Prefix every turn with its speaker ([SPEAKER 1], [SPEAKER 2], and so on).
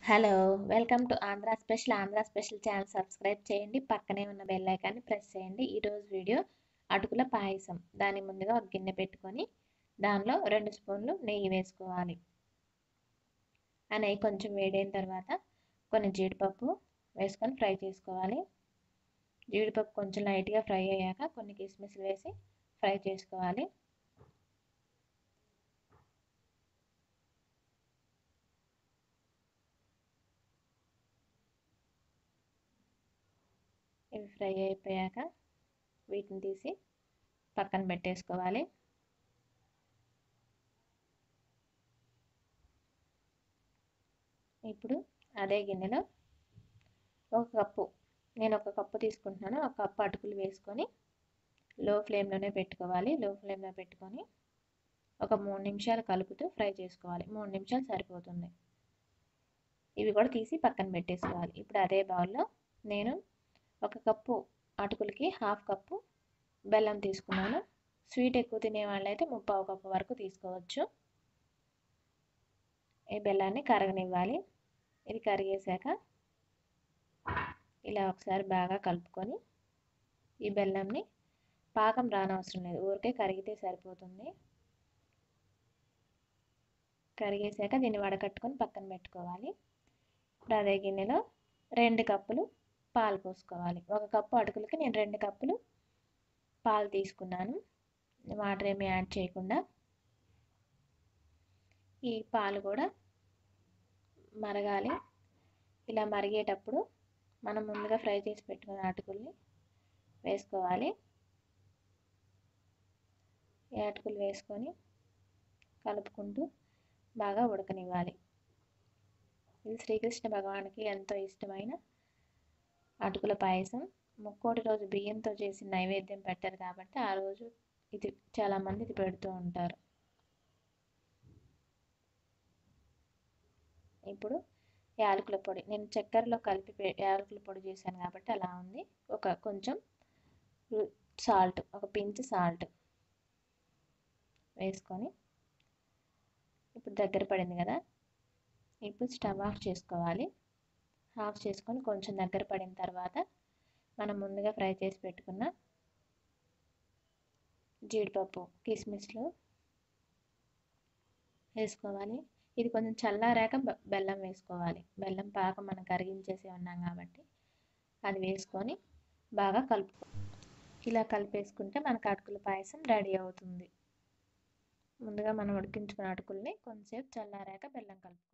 [SPEAKER 1] hello welcome to Andhra special Andhra special channel subscribe చేయండి పక్కనే ఉన్న బెల్ ఐకాన్ని ప్రెస్ చేయండి ఈరోజు వీడియో అటుకుల పాయసం దాని ముందుగా ఒక గిన్నె పెట్టుకొని దానిలో రెండు స్పూన్లు నెయ్యి వేసుకోవాలి ఆ నెయ్యి కొంచెం వేడైన తర్వాత కొన్ని జీడిపప్పు వేసుకొని ఫ్రై చేసుకోవాలి జీడిపప్పు కొంచెం లైట్గా ఫ్రై అయ్యాక కొన్ని కిస్మిస్లు వేసి ఫ్రై చేసుకోవాలి ఇవి ఫ్రై అయిపోయాక వీటిని తీసి పక్కన పెట్టేసుకోవాలి ఇప్పుడు అదే గిన్నెలో ఒక కప్పు నేను ఒక కప్పు తీసుకుంటున్నాను ఒక కప్పు అటుకులు వేసుకొని లో ఫ్లేమ్లోనే పెట్టుకోవాలి లో ఫ్లేమ్లో పెట్టుకొని ఒక మూడు నిమిషాలు కలుపుతూ ఫ్రై చేసుకోవాలి మూడు నిమిషాలు సరిపోతుంది ఇవి కూడా తీసి పక్కన పెట్టేసుకోవాలి ఇప్పుడు అదే బౌల్లో నేను ఒక కప్పు అటుకులకి హాఫ్ కప్పు బెల్లం తీసుకున్నాను స్వీట్ ఎక్కువ తినే వాళ్ళైతే ముప్పావు కప్పు వరకు తీసుకోవచ్చు ఈ బెల్లాన్ని కరగనివ్వాలి ఇది కరిగేశాక ఇలా ఒకసారి బాగా కలుపుకొని ఈ బెల్లంని పాకం రానవసరం లేదు ఊరికే కరిగితే సరిపోతుంది కరిగేశాక దీన్ని వడకట్టుకొని పక్కన పెట్టుకోవాలి ఇప్పుడు అదే గిన్నెలో రెండు కప్పులు పాలు పోసుకోవాలి ఒక కప్పు అటుకులకి నేను రెండు కప్పులు పాలు తీసుకున్నాను వాటర్ ఏమి యాడ్ చేయకుండా ఈ పాలు కూడా మరగాలి ఇలా మరిగేటప్పుడు మనం ముందుగా ఫ్రై చేసి పెట్టుకున్న అటుకుల్ని వేసుకోవాలి ఈ అటుకులు వేసుకొని కలుపుకుంటూ బాగా ఉడకనివ్వాలి ఇది శ్రీకృష్ణ భగవానికి ఎంతో ఇష్టమైన అటుకుల పాయసం ముక్కోటి రోజు బియ్యంతో చేసిన నైవేద్యం పెట్టారు కాబట్టి ఆ రోజు ఇది చాలామంది ఇది పెడుతూ ఉంటారు ఇప్పుడు యాలకుల పొడి నేను చక్కెరలో కలిపి యాలకుల పొడి చేశాను కాబట్టి అలా ఉంది ఒక కొంచెం సాల్ట్ ఒక పించ్ సాల్ట్ వేసుకొని ఇప్పుడు దగ్గర పడింది కదా ఇప్పుడు స్టవ్ ఆఫ్ చేసుకోవాలి ఆఫ్ చేసుకొని కొంచెం దగ్గర పడిన తర్వాత మనం ముందుగా ఫ్రై చేసి పెట్టుకున్న జీడిపప్పు కిస్మిస్లు వేసుకోవాలి ఇది కొంచెం చల్లారాక బెల్లం వేసుకోవాలి బెల్లం పాకం మనం కరిగించేసి ఉన్నాం కాబట్టి అది వేసుకొని బాగా కలుపుకో ఇలా కలిపేసుకుంటే మనకు అటుకుల పాయసం రెడీ అవుతుంది ముందుగా మనం ఉడికించుకున్న అటుకుల్ని కొంచెంసేపు చల్లారాక బెల్లం కలుపుకోవాలి